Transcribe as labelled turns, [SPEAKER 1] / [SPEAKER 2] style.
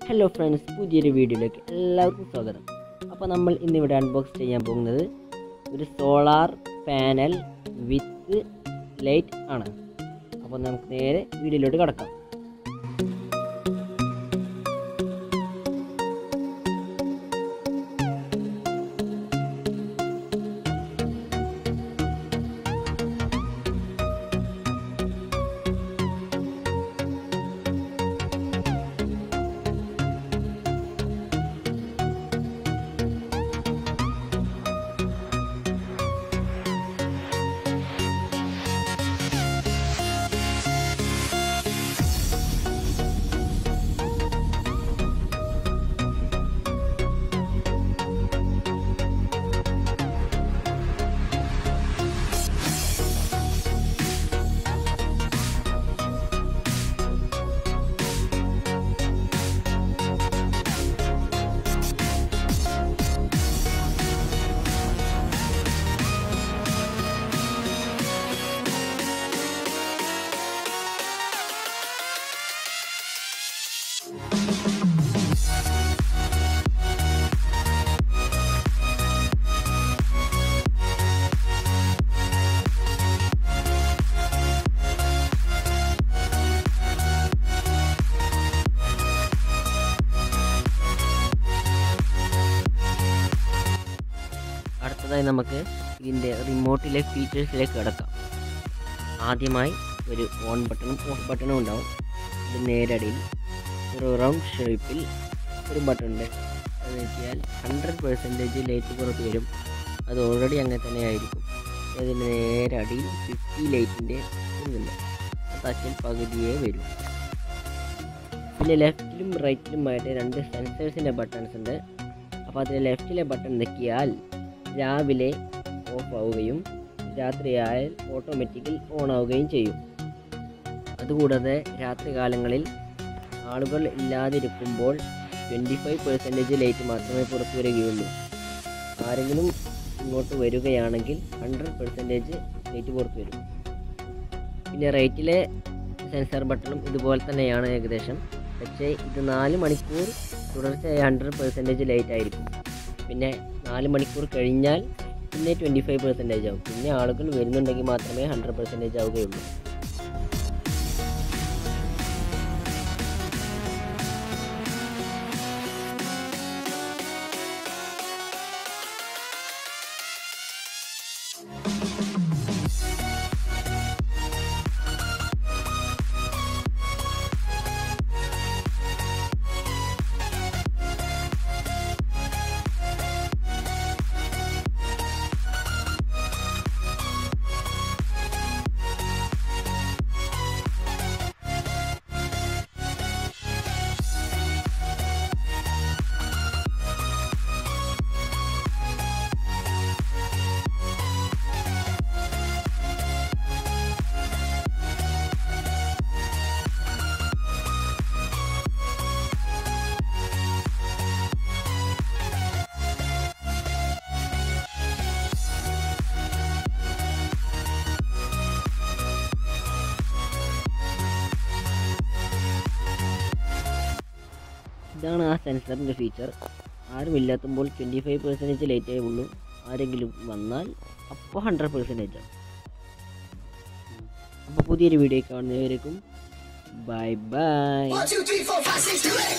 [SPEAKER 1] Hello friends പുതിയൊരു വീഡിയോയിലേക്ക് എല്ലാവർക്കും സ്വാഗതം അപ്പോൾ നമ്മൾ ഇന്നിവിടെ അൺബോക്സ് ചെയ്യാൻ പോകുന്നത് ഒരു സോളാർ പാനൽ വിത്ത് ലൈറ്റ് ആണ് അപ്പോൾ നമുക്ക് നേരെ വീഡിയോയിലോട്ട് കിടക്കാം അടുത്തതായി നമുക്ക് ഇതിൻ്റെ റിമോട്ടിലെ ഫീച്ചേഴ്സിലേക്ക് കിടക്കാം ആദ്യമായി ഒരു ഓൺ ബട്ടണും ഓഫ് ബട്ടണും ഉണ്ടാവും ഇത് നേരടിയിൽ ഒരു റൗണ്ട് ഷേപ്പിൽ ഒരു ബട്ടൺ ഉണ്ട് അത് നോക്കിയാൽ ഹൺഡ്രഡ് പെർസെൻറ്റേജ് ലൈറ്റ് പുറത്ത് വരും അത് ഓൾറെഡി അങ്ങനെ തന്നെ ആയിരിക്കും അതിന് നേരെ അടിയിൽ ഫിഫ്റ്റി ലൈറ്റിൻ്റെ ഇതുണ്ട് ടച്ചിൽ പകുതിയേ വരും പിന്നെ ലെഫ്റ്റിലും റൈറ്റിലുമായിട്ട് രണ്ട് സെൻസേഴ്സിൻ്റെ ബട്ടൺസ് ഉണ്ട് അപ്പോൾ അതിൽ ലെഫ്റ്റിലെ ബട്ടൺ ഞെക്കിയാൽ രാവിലെ ഓഫ് ആവുകയും രാത്രിയായാൽ ഓട്ടോമാറ്റിക്കൽ ഓൺ ആവുകയും ചെയ്യും അതുകൂടാതെ രാത്രി കാലങ്ങളിൽ ആളുകൾ ഇല്ലാതിരിക്കുമ്പോൾ ട്വൻറ്റി ഫൈവ് പെർസെൻറ്റേജ് ലൈറ്റ് മാത്രമേ പുറത്തു വരികയുള്ളൂ ആരെങ്കിലും ഇങ്ങോട്ട് വരികയാണെങ്കിൽ ഹൺഡ്രഡ് പെർസെൻറ്റേജ് ലൈറ്റ് പുറത്തു വരും പിന്നെ റൈറ്റിലെ സെൻസർ ബട്ടണും ഇതുപോലെ തന്നെയാണ് ഏകദേശം പക്ഷേ ഇത് നാല് മണിക്കൂർ തുടർച്ചയായി ഹൺഡ്രഡ് പെർസെൻറ്റേജ് ലൈറ്റ് ആയിരിക്കും പിന്നെ നാല് മണിക്കൂർ കഴിഞ്ഞാൽ പിന്നെ ട്വൻറ്റി ഫൈവ് പെർസെൻറ്റേജ് ആവും പിന്നെ ആളുകൾ വരുന്നുണ്ടെങ്കിൽ മാത്രമേ ഹൺഡ്രഡ് പെർസെൻറ്റേജ് ആവുകയുള്ളൂ ഇതാണ് ആ സെൻസറിൻ്റെ ഫീച്ചർ ആരും ഇല്ലാത്തുമ്പോൾ ട്വൻറ്റി ഫൈവ് പെർസെൻറ്റേജ് ലേറ്റേ ഉള്ളൂ ആരെങ്കിലും വന്നാൽ അപ്പോൾ ഹൺഡ്രഡ് പെർസെൻറ്റേജ് ആണ് അപ്പോൾ പുതിയൊരു വീഡിയോ കാണുന്നവരേക്കും bye bye
[SPEAKER 2] One, two, three, four, five, six, seven, eight.